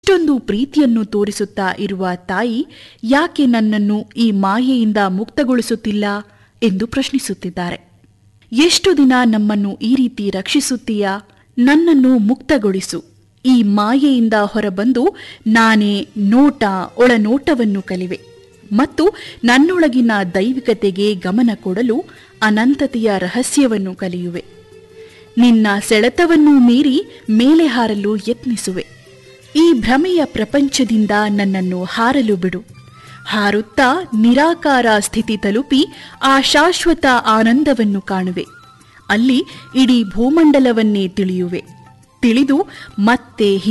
ಇಷ್ಟೊಂದು ಪ್ರೀತಿಯನ್ನು ತೋರಿಸುತ್ತಾ ಇರುವ ತಾಯಿ ಯಾಕೆ ನನ್ನನ್ನು ಈ ಮಾಯೆಯಿಂದ ಮುಕ್ತಗೊಳಿಸುತ್ತಿಲ್ಲ ಎಂದು ಪ್ರಶ್ನಿಸುತ್ತಿದ್ದಾರೆ ಎಷ್ಟು ದಿನ ನಮ್ಮನ್ನು ಈ ರೀತಿ ರಕ್ಷಿಸುತ್ತೀಯಾ ನನ್ನನ್ನು ಮುಕ್ತಗೊಳಿಸು ಈ ಮಾಯೆಯಿಂದ ಹೊರಬಂದು ನಾನೇ ನೋಟ ಒಳನೋಟವನ್ನು ಕಲಿವೆ ಮತ್ತು ನನ್ನೊಳಗಿನ ದೈವಿಕತೆಗೆ ಗಮನ ಕೊಡಲು ಅನಂತತೆಯ ರಹಸ್ಯವನ್ನು ಕಲಿಯುವೆ ನಿನ್ನ ಸೆಳೆತವನ್ನು ಮೀರಿ ಮೇಲೆ ಹಾರಲು ಯತ್ನಿಸುವೆ ಈ ಭ್ರಮೆಯ ಪ್ರಪಂಚದಿಂದ ನನ್ನನ್ನು ಹಾರಲು ಬಿಡು ಹಾರುತ್ತಾ ನಿರಾಕಾರ ಸ್ಥಿತಿ ತಲುಪಿ ಆ ಶಾಶ್ವತ ಆನಂದವನ್ನು ಕಾಣುವೆ ಅಲ್ಲಿ ಇಡೀ ಭೂಮಂಡಲವನ್ನೇ ತಿಳಿಯುವೆ ತಿಳಿದು ಮತ್ತೆ